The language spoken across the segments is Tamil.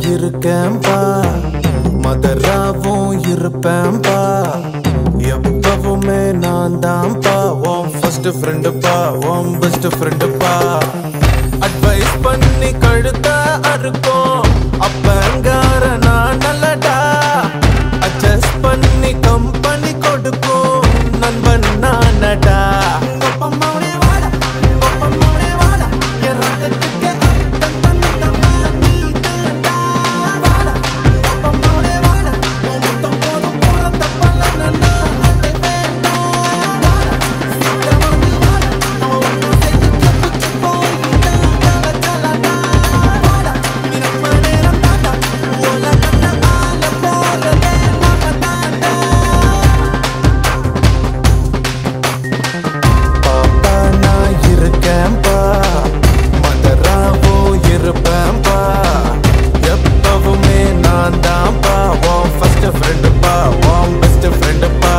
இருக்கேன்பா மதராவும் இருப்பேன்பா எப்பவுமே நான் தான்ப்பா உன் ஃபர்ஸ்ட் ஃப்ரெண்டுப்பா உன் பெஸ்ட் ஃப்ரெண்டுப்பா அட்வைஸ் பண்ணி கழுத்த அறுக்கும் அப்பங்கார நான் நல்லடா அட்ஜஸ்ட் பண்ணி கம்பெனி கொடுக்கும் நண்பன் நானடா பாப்பா நான் இருக்கேன்பா மதராவோ இருப்பேன்பா எப்பவுமே நான் தான்ப்பா உன் ஃபர்ஸ்ட் ஃப்ரெண்டுப்பா உன் பெஸ்ட் ஃப்ரெண்டுப்பா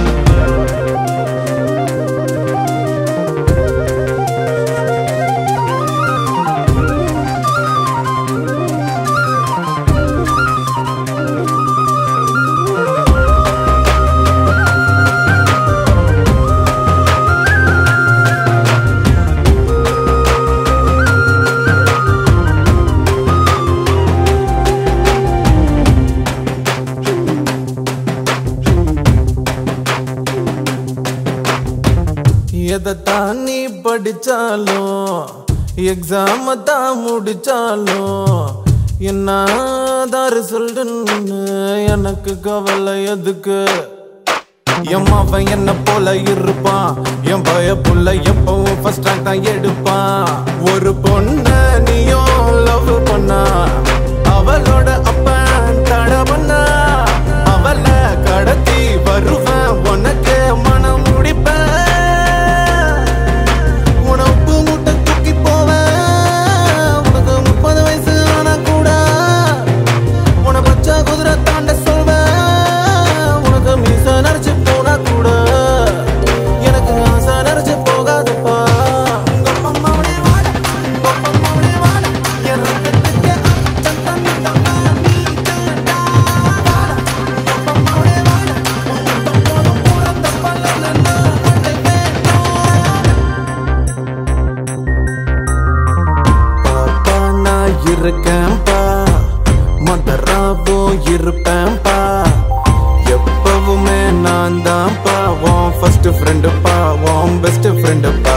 எதை தான் நீ படிச்சாலும் எக்ஸாம தான் முடிச்சாலும் என்னதான் ரிசல்ட்னு எனக்கு கவலை எதுக்கு என் அவன் என்ன போல இருப்பான் என் பய புள்ள எப்பவும் ஃபர்ஸ்ட் ரேங்க் தான் எடுப்பான் ஒரு பொண்ண நீயும் லவ் பண்ணா அவளோட அப்பன் தட பண்ணா அவளை கடத்தி வருவேன் உனக்கு மனம் முடிப்பேன் உனக்கு முட்டை தூக்கி போவேன் உனக்கு முப்பது வயசு ஆனா கூட உன பச்சை குதிரை தாண்ட சொல்வேன் உனக்கு மீச நரைச்சு போனா கூட எனக்கு ஆசை நரைச்சு போகாதுப்பா பாப்பா நான் இருக்கேன்பா மதராவோ இருப்பேன்பா எப்பவுமே நான் தான்ப்பா உன் ஃபர்ஸ்ட் ஃப்ரெண்டுப்பா உன் பெஸ்ட் ஃப்ரெண்டுப்பா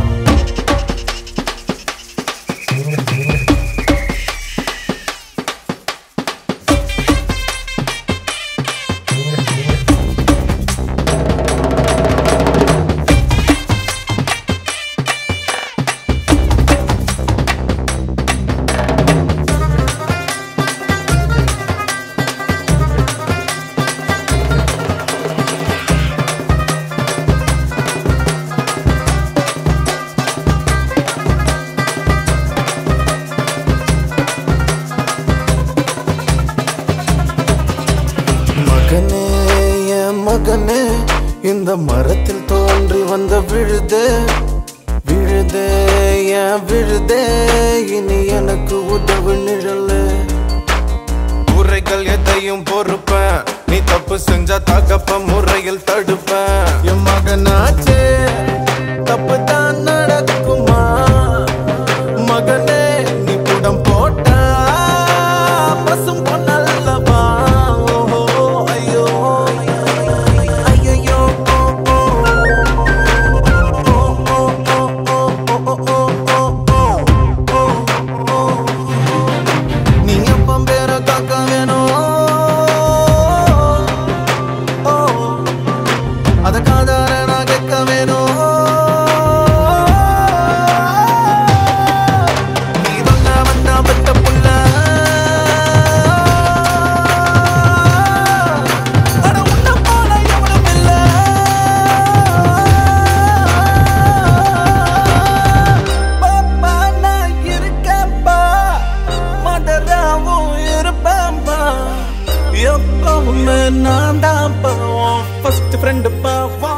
மகனே என் மகனே இந்த மரத்தில் தோன்றி வந்த விழுதே விழுதே என் விழுதே இனி எனக்கு உதவு நிழலு குறைகள் எதையும் பொறுப்பேன் நீ தப்பு செஞ்சா தகப்ப முறையில் தடுப்பேன் என் மகனாச்சே தப்பு தான் நடக்குமா மகனே நீ புடம் போட்டா பசும் பொன்னல்லவா ஓஹோ ஐயோ ஐயோ ஓ நீ எப்பம் பேர காக்க வேணும் அத காதார நான் கேட்க வேணும் நீ வந்த வந்தா பெத்த புள்ள அட உன்னை போல எவனும் இல்ல பாப்பா நான் இருக்கேன்பா மதராவும் இருப்பேன்பா எப்பவுமே நான் தான்ப்பா ஃபர்ஸ்ட் ஃப்ரெண்டுப்பா வா